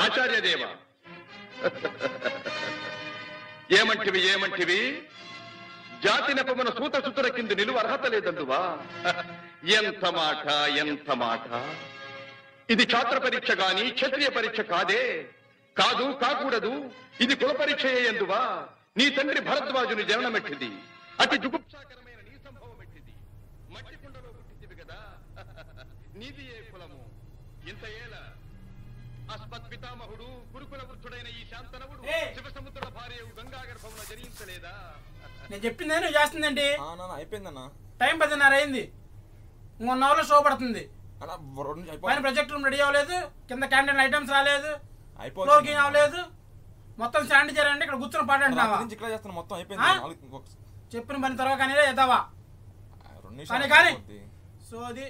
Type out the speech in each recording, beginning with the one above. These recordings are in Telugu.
ఆచార్యదేవ ఏమంటివి ఏమంటివి జాతి నెపమున సూత సుతుల కింద నిలువ అర్హత లేదందువా ఎంత మాట ఎంత మాట ఇది ఛాత్ర పరీక్ష గాని క్షత్రియ పరీక్ష కాదే కాదు కాకూడదు ఇది కుల పరీక్ష ఎందువా నీ తండ్రి భరద్వాజుని జననమెట్టిది అతి జుగుప్సాకరమైన నీ సంభవం ఎట్టిది మట్టి కుండలో పుట్టిందివి కదా నీది ఏ కులము ఇంత ఏల అస్మత్ పితామహుడు గురుకుల వృద్ధుడైన ఈ శాంతనవుడు ఏయ్! శివ సముద్ర భార్య గంగా గర్భమున జరించలేదా నేను చెప్పింది నువ్వు చేస్తుందండి ఆ, నాన్న అయిపోయిందన్న టైం పదిన్నర అయింది ఇంకొన్న అవర్లో షో పడుతుంది అన్న రెండు నిమిషాలు పైన ప్రొజెక్ట్ రూమ్ రెడీ అవ్వలేదు కింద క్యాంటీన్ ఐటమ్స్ రాలేదు అయిపోతుంది ఫ్లోర్ క్లీన్ అవ్వలేదు మొత్తం శాండ్ చేయండి ఇక్కడ కూర్చొని పాట రాత్రి అంటున్నావా నుంచి ఇక్కడ చేస్తాను మొత్తం అయిపోయింది ఆ? నాలుగు- ఇంకొక- చెప్పిన పని తర్వాత కానీ ఎదావా ఆ, రెండు కానీ నిమిషాలు కానీ అయిపోద్ది. సోది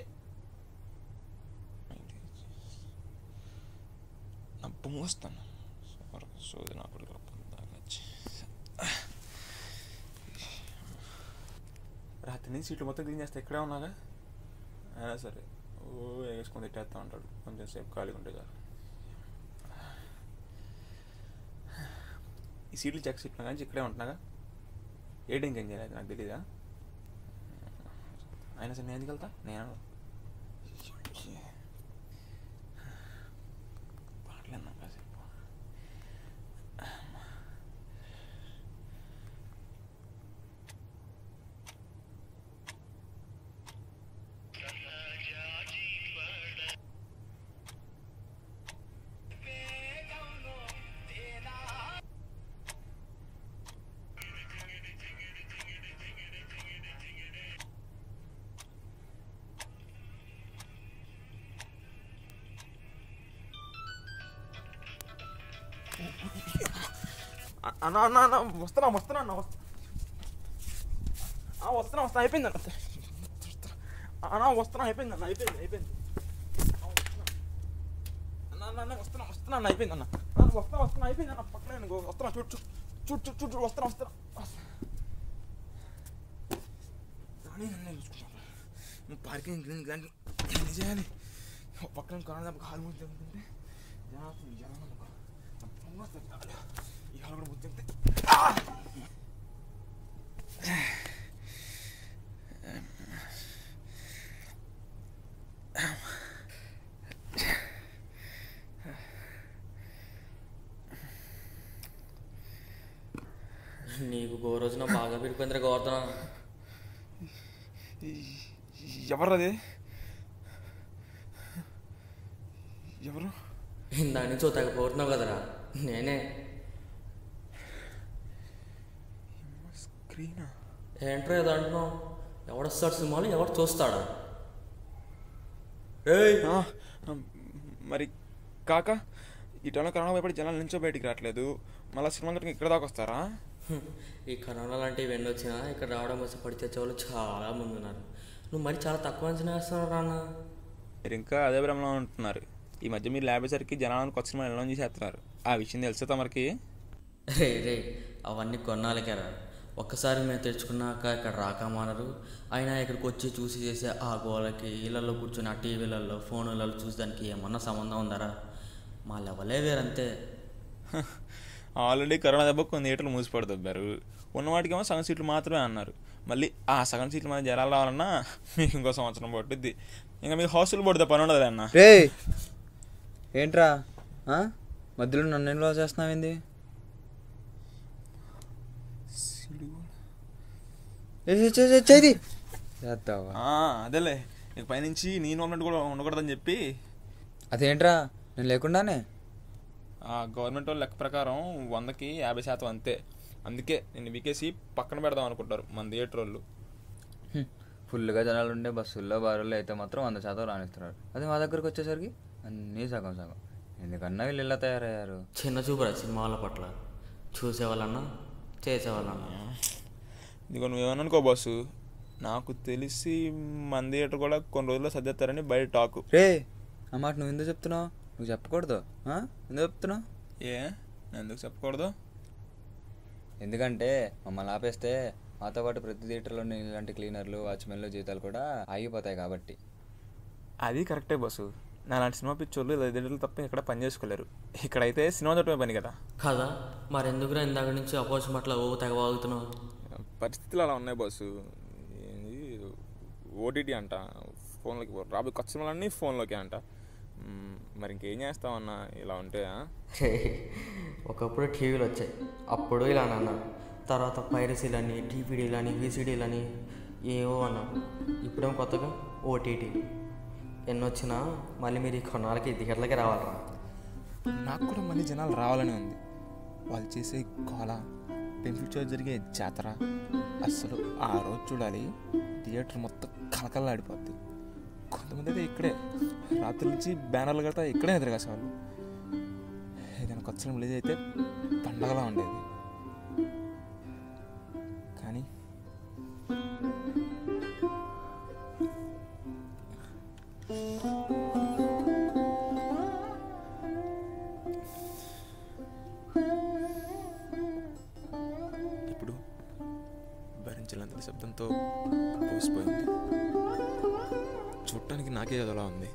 నప్పు మూస్తాను సోది నా కొడుకు పొందాలొచ్చి. రాత్రి నుంచి సీట్లు మొత్తం క్లీన్ చేస్తే ఇక్కడే ఉన్నాగా అయినా సరే ఓ ఎగేసుకొని తిట్టేస్తా ఉంటాడు కొంచెం సేపు ఖాళీగా ఉంటే చాలు ఈ సీట్లు చెక్ సీట్లు కానీ ఇక్కడే ఉంటున్నాగా ఏ డ్రింక్ ఏం చేయలేదు నాకు తెలీదా అయినా సరే నేను ఎందుకు వెళ్తా నేను పాటలేనా కాసేపు అ- అన్న అన్న అన్న వస్తున్నా వస్తున్నా అన్న వస్తున్నా ఆ, వస్తున్నా వస్తున్నా అయిపోయింది అన్న అన్న వస్తున్నా అయిపోయింది అన్న అయిపోయింది అయిపోయింది ఆ, వస్తున్నా. అన్న అన్న అన్న వస్తున్నా వస్తున్నా అన్న అయిపోయింది అన్న అన్న వస్తున్నా వస్తున్నా అయిపోయింది అన్న పక్కనే నేను గో- వస్తున్నా చూడు చూడు చూడు చూడు చూడు చూడు వస్తున్నా వస్తున్నా వస్తున్నా. రాని నన్ను చూసుకుంటాను నువ్వు పార్కింగ్ క్లీన్ కానీ ఏం చేయాలి ఓ పక్కన కరోనా కాలు ముందు తింటుంటే జనాలు జనాలు పొంగ వస్తుంది ఈ హాల్ కూడా ముందు తింటే నీకు గో రోజున బాగా పెరిగిపోయిందిరా గోవర్ధన ఎవరు అది ఎవరు ఇందాక నుంచి ఓ తగ్గపోతున్నావు కదరా నేనే స్క్రీనా ఏంట్రా ఏదో అంటున్నావు ఎవడొస్తాడు సినిమాలు ఎవడు చూస్తాడా ఏయ్ మరి కాక ఈ టైంలో కరోనా భయపడి జనాలు నుంచో బయటికి రావట్లేదు మళ్ళీ సినిమా గట్టిగా ఇక్కడ దాకా వస్తారా హ్మ్. ఈ కరోనా లాంటివి ఇవన్నీ వచ్చినా ఇక్కడ రావడం వచ్చి పడి తెచ్చే వాళ్ళు చాలా మంది ఉన్నారు నువ్వు మరి చాలా తక్కువ అంచనా వేస్తున్నావు రాన్న మీరు ఇంకా అదే భ్రమలో ఉంటున్నారు ఈ మధ్య మీరు ల్యాబేసరికి జనాలను కొత్త సినిమా ఎలా చేస్తున్నారు ఆ విషయం తెలుసా తమరికి రే రే అవన్నీ కొన్నాళ్ళకేరా ఒక్కసారి మేము తెచ్చుకున్నాక ఇక్కడ రాక మానరు అయినా ఇక్కడికి వచ్చి చూసి చేసే ఆ గోలకి ఇళ్ళల్లో కూర్చొని ఆ టీవీలలో ఫోన్లలో చూసేదానికి ఏమన్నా సంబంధం ఉందరా మా లెవలే వేరంతే ఆల్రెడీ కరోనా దెబ్బ కొన్ని థియేటర్లు మూసిపడి దొబ్బారు ఉన్న వాటికేమో సగం సీట్లు మాత్రమే అన్నారు మళ్ళీ ఆ సగం సీట్ల మీద జనాలు రావాలన్నా మీకు ఇంకో సంవత్సరం పట్టుద్ది ఇంకా మీకు హాస్టల్ పడితే పని ఉండదు అన్న రే ఏంట్రా ఆ? మధ్యలో నన్ను ఎన్లో చేస్తున్నావేంది ఏ, చే- చే- చే- చేది చేస్తావా ఆ, అదేలే ఇక పైనుంచి నేను ఉన్నట్టు కూడా ఉండకూడదని చెప్పి అదేంట్రా నేను లేకుండానే ఆ గవర్నమెంట్ వాళ్ళ లెక్క ప్రకారం వందకి యాభై శాతం అంతే అందుకే నేను వికేసి పక్కన పెడదాం అనుకుంటారు మన థియేటర్ వాళ్ళు హ్మ్. ఫుల్గా జనాలు ఉండే బస్సుల్లో బారుల్లో అయితే మాత్రం వంద శాతం రాణిస్తున్నారు అదే మా దగ్గరకు వచ్చేసరికి అన్నీ సగం సగం ఎందుకన్నా వీళ్ళు ఇలా తయారయ్యారు చిన్న చూపురా సినిమాల పట్ల చూసేవాళ్ళన్నా చేసేవాళ్ళన్నా ఇదిగో నువ్వేమనుకో బాసు నాకు తెలిసి మన థియేటర్ కూడా కొన్ని రోజుల్లో సర్దేస్తారని బయట టాకు రే ఆ మాట నువ్వు ఎందుకు చెప్తున్నావు నువ్వు చెప్పకూడదు ఆ? ఎందుకు చెప్తున్నావు ఏ నేను ఎందుకు చెప్పకూడదు ఎందుకంటే మమ్మల్ని ఆపేస్తే మాతో పాటు ప్రతి థియేటర్లో ఇలాంటి క్లీనర్లు వాచ్మెన్లు జీతాలు కూడా ఆగిపోతాయి కాబట్టి అది కరెక్టే బస్సు నా లాంటి సినిమా పిచ్చోళ్ళు ఇలా థియేటర్లు తప్ప ఇక్కడ పని చేసుకోలేరు ఇక్కడైతే సినిమా చూడటమే పని కదా కదా మరెందుకురా ఇందాక నుంచి అపోజిట్ అట్లా ఓ తెగ వాగుతున్నావు పరిస్థితులు అలా ఉన్నాయి బాసు ఏంది ఓటీటీ అంట ఫోన్లోకి పో- రాబోయే కొత్త సినిమాలన్నీ ఫోన్లోకి అంట మ్మ్, మరి ఇంకేం చేస్తామన్నా ఇలా ఉంటే ఆ? రే, ఒకప్పుడు టీవీలు వచ్చాయి అప్పుడు ఇలా అన్నారు తర్వాత పైరసీలని టీపీడీలని విసిడీలని ఏవో అన్నారు ఇప్పుడేమో కొత్తగా ఓటీటీ ఎన్ని వచ్చినా మళ్ళీ మీరు ఈ కొన్నాళ్ళకి టికెట్లకే రావాలరా నాకు కూడా మళ్ళీ జనాలు రావాలని ఉంది వాళ్ళు చేసే గోల బెనిఫిట్ జరిగే జాతర అసలు ఆ రోజు చూడాలి థియేటర్ మొత్తం కలకల్లాడిపోద్ది కొంతమంది అయితే ఇక్కడే రాత్రి నుంచి బ్యానర్లు కడతా ఇక్కడే ఎదురుగాసేవాళ్ళు ఏదైనా కొత్త సినిమా రిలీజ్ అయితే పండగలా ఉండేది కానీ ఇప్పుడు భరించలేంత శబ్దంతో పోసిపోయింది చూడటానికి నాకే అదలా ఉంది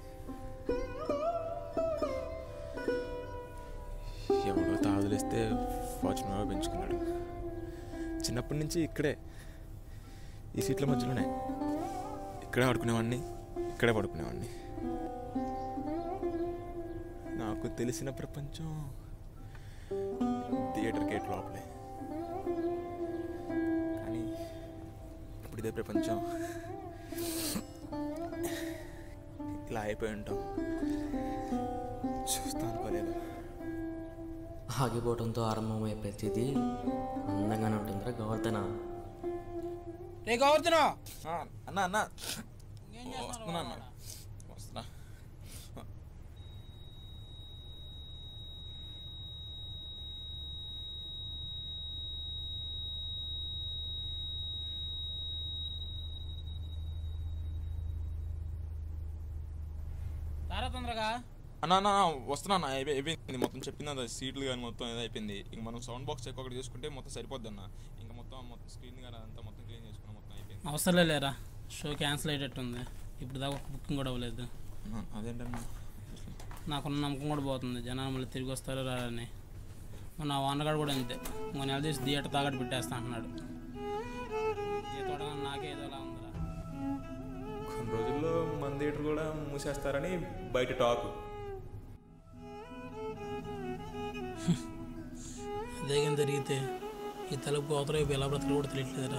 ఎవడో తాదులేస్తే ఫార్చునర్ పెంచుకున్నాడు చిన్నప్పటి నుంచి ఇక్కడే ఈ సీట్ల మధ్యలోనే ఇక్కడే ఆడుకునేవాడిని ఇక్కడే పడుకునేవాడిని నాకు తెలిసిన ప్రపంచం థియేటర్ గేట్ లోపలే కానీ ఇప్పుడు ఇదే ప్రపంచం ఇలా అయిపోయి ఉంటాం చూస్తా అనుకోలేదు ఆగిపోవడంతో ఆరంభమయ్యే ప్రతిదీ అందంగానే ఉంటుందిరా గోవర్ధన రే గౌర్తున్నా ఆ, అన్న అన్న వస్తున్నా అన్న వస్తున్నా రారా తొందరగా అన్న అన్న అన్న, వస్తున్నా అన్న అయిపోయి- అయిపోయింది మొత్తం చెప్పింది అది సీట్లు కానీ మొత్తం ఏదో అయిపోయింది ఇంక మనం సౌండ్ బాక్స్ ఎక్కువ ఒకటి చేసుకుంటే మొత్తం సరిపోద్ది అన్న ఇంకా మొత్తం మొత్తం స్క్రీన్ కానీ అదంతా మొత్తం క్లీన్ చేసుకున్నాం మొత్తం అయిపోయింది అవసరం లేరా షో క్యాన్సిల్ అయ్యేటట్టుంది ఇప్పుడు దాకా ఒక బుకింగ్ కూడా అవ్వలేదు అన్న, అదేంటన్నా నాకున్న నమ్మకం కూడా పోతుంది జనాలు మళ్ళీ తిరిగి వస్తారో రారని మొన్న వానగాడు కూడా అంతే ఇంకో నెల తీసి థియేటర్ తాగట్టు పెట్టేస్తా అంటున్నాడు ఏ తోడగా నాకే ఏదోలా ఉందిరా కొన్ని రోజుల్లో మన థియేటర్ కూడా మూసేస్తారని బయట టాక్ అదే కానీ జరిగితే ఈ తలుపు కోతలో ఎలా బ్రతకలు కూడా తెలియట్లేదురా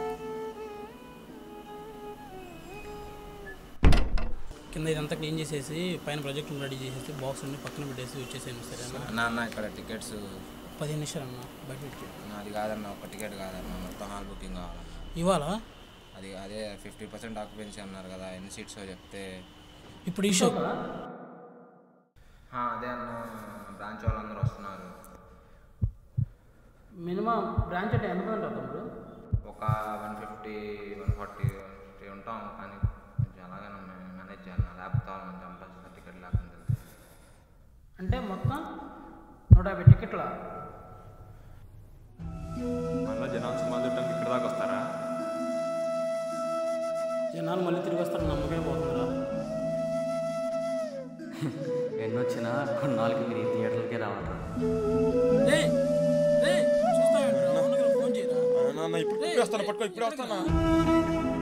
కింద ఇదంతా క్లీన్ చేసేసి పైన ప్రాజెక్ట్ రెడీ చేసేసి బాక్స్ అన్ని పక్కన పెట్టేసి వచ్చేసాను సరే అన్న అన్న అన్న ఇక్కడ టికెట్స్ పదిహేను నిమిషాలు అన్న బయట పెట్టి నాది కాదన్న ఒక టికెట్ కాదన్న మొత్తం హాల్ బుకింగ్ కావాలి ఇవాళ అది అదే ఫిఫ్టీ పర్సెంట్ ఆక్యుపెన్సీ అన్నారు కదా ఎన్ని సీట్స్ చెప్తే ఇప్పుడు ఈ షో ఆ, అదే అన్న బ్రాంచ్ వాళ్ళందరూ వస్తున్నారు మినిమం బ్రాంచ్ అంటే ఎంత మంది తమ్ముడు ఒక one fifty one forty one fifty ఉంటాం కానీ కొంచెం అలాగే మేనేజ్ చేయాలి లేకపోతే మనం చంపాల్సిన టికెట్ లేకుండా అంటే మొత్తం నూట యాభై టికెట్ల మళ్ళీ జనాలు సినిమా చూడటానికి ఇక్కడ దాకా వస్తారా జనాలు మళ్ళీ తిరిగి వస్తారు నమ్మకమే పోతుందిరా ఎన్ని వచ్చినా కొన్నాళ్ళకి మీరు ఈ థియేటర్లకే రావాలరా రే రే చూస్తావేంట్రా? అవును కదా, ఫోన్ చేయరా అన్న, అన్న ఇప్పుడు ఇప్పుడే వస్తాను పట్టుకో ఇప్పుడే వస్తానా